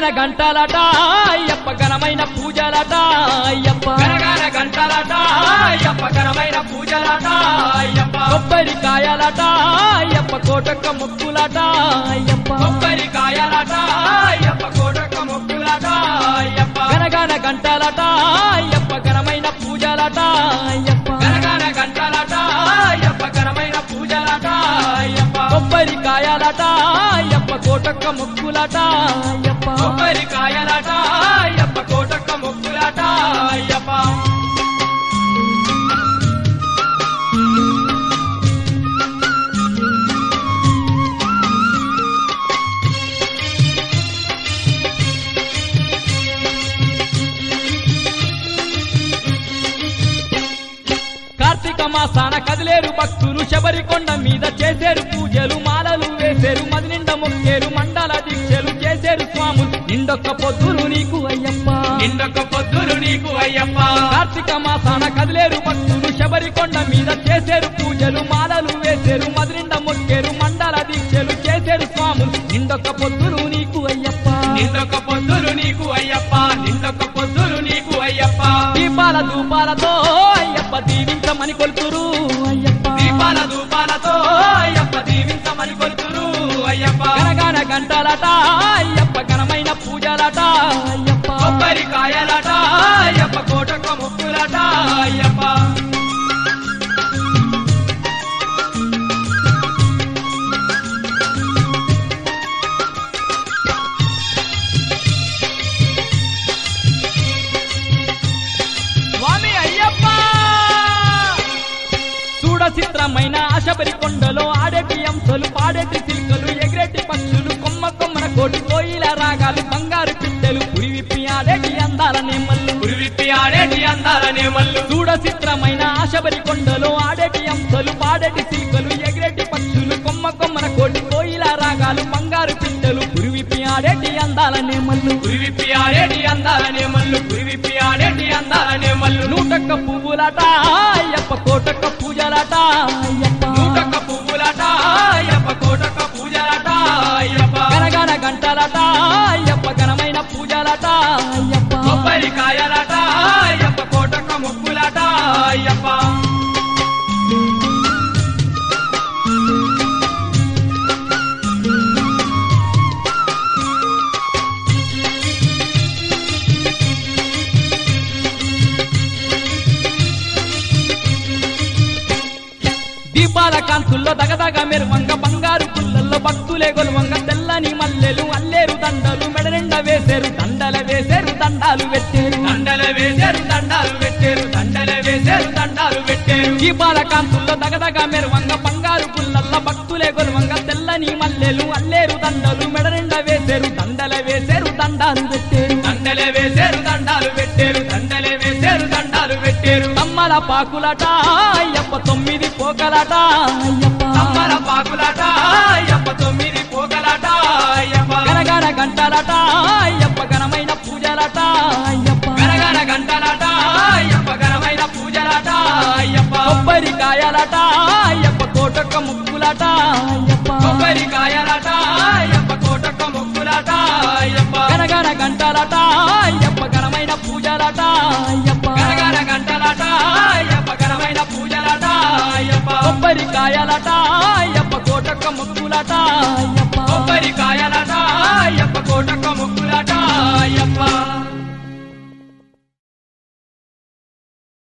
గంటలట అయ్యప్ప ఘనమైన పూజలట అయ్యప్ప గనగన గంటలట అయ్యప్ప ఘనమైన పూజలట అయ్యప్ప కొబ్బరికాయలట అయ్యప్ప కోటక్క ముక్కులట అయ్యప్ప కొబ్బరికాయలట అయ్యప్ప కోటక మొక్కులట అయ్యప్ప గనగన గంటలట అయ్యప్ప ఘనమైన పూజలట అయ్యప్ప గనగన గంటలట అయ్యప్ప ఘనమైన పూజలట అయ్యప్ప కొబ్బరికాయలట అయ్యప్ప కోటక్క ముక్కులట అయ్యప్ప కొబ్బరికాయలట అయ్యప్ప కోటక మొక్కులట అయ్యప్ప కార్తీక మాసాన కదిలేరు భక్తులు శబరికొండ మీద చేసేరు పూజలు మాలలు వేసేరు మది నిండా మొక్కేరు మండల దీక్షలు చేసేరు స్వాములు నిండొక్క పొద్దులు నీకు అయ్యప్ప నిండొక్క పొద్దులు నీకు అయ్యప్ప కార్తీక మాసాన కదిలేరు భక్తులు శబరికొండ మీద చేసేరు పూజలు మాలలు వేసేరు మది నిండా మొక్కేరు మండల దీక్షలు చేసేరు స్వాములు నిండొక్క పొద్దులు నీకు అయ్యప్ప నిండొక్క పొద్దులు నీకు అయ్యప్ప నిండొక్క పొద్దులు నీకు అయ్యప్ప దీపాల ధూపాలతో అయ్యప్ప దీవించమని కొలుతురు అయ్యప్ప దీపాల ధూపాలతో అయ్యప్ప దీవించమని కొలుతురు అయ్యప్ప గనగన గంటలట అయ్యప్ప ఘనమైన పూజలట అయ్యప్ప కొబ్బరికాయలట అయ్యప్ప కోటక ముక్కులట అయ్యప్ప స్వామి అయ్యప్ప చూడ చిత్రమైన శబరి కొండలో ఆడేటి అంశలు పాడేటి చిలుకలు ఎగిరేటి పక్షులు కొమ్మ కొమ్మన కోటి కోయిల రాగాలు బంగారు పిట్టెలు పురి విప్పి ఆడేటి అందాల నేమల్లు ఉరివిప్పి ఆడేటి అందాలనే మల్లు చూడ చిత్రమైన శబరి కొండలో ఆడేటి అంశలు పాడేటి చిలుకలు ఎగిరేటి పక్షులు కొమ్మ కొమ్మన కోటి కోయిల రాగాలు బంగారు పిట్టెలు పురి విప్పి ఆడేటి అందాల నేమల్లు ఉరివిప్పి ఆడేటి అందాలనే మల్లు ఉరివిప్పి ఆడేటి అందాలనే మల్లు నూటొక్క పువ్వులట అయ్యప్ప కోటొక్క పూజలట అయ్యప్ప నూటొక్క పువ్వులట అయ్యప్ప కోటక పూజలట అయ్యప్ప గనగన గంటలట అయ్యప్ప ఘనమైన పూజలట అయ్యప్ప కొబ్బరికాయలట అయ్యప్ప కోటక ముక్కులట అయ్యప్ప దీపాల కాంతుల్లో దగదగ మెరువంగ బంగారు పుల్లల్లో భక్తులే గొలువంగ తెల్లని మల్లెలు అల్లేరు దండలు మెడనిండ వేసేరు దండల వేసేరు దండాలు పెట్టేరు దండల వేశారు దండాలు పెట్టారు దండల వేశారు దండాలు పెట్టారు దీపాల కాంతుల్లో దగదగ మెరువంగ బంగారు పుల్లల్ల భక్తులే గొలువంగ తెల్లని మల్లెలు అల్లేరు దండలు మెడనిండ వేసేరు దండల వేసేరు దండాలు పెట్టేరు దండల వేశారు దండాలు పెట్టారు దండల వేశారు దండాలు పెట్టారు తమ్మల పాకులట అయ్యప్ప తొమ్మిది పోకలట అయ్యప్ప తమ్మల పాకులట అయ్యప్ప తొమ్మిది పోగలట అయ్యప్ప గనగన గంటలట అయ్యప్ప ఘనమైన పూజలట అయ్యప్ప గనగన గంటలట అయ్యప్ప ఘనమైన పూజలట అయ్యప్ప కొబ్బరికాయలట అయ్యప్ప కోటొక్క ముక్కులట అయ్యప్ప కొబ్బరికాయలట అయ్యప్ప కోటక ముక్కులట అయ్యప్ప గనగన గంటలట అయ్యప్ప ఘనమైన పూజలట అయ్యప్ప గనగన గంటలట అయ్యప్ప ఘనమైన పూజలట అయ్యప్ప కొబ్బరికాయలట అయ్యప్ప కోటొక్క ముక్కులట అయ్యప్ప కొబ్బరికాయలట అయ్యప్ప కోటక ముక్కులట అయ్యప్ప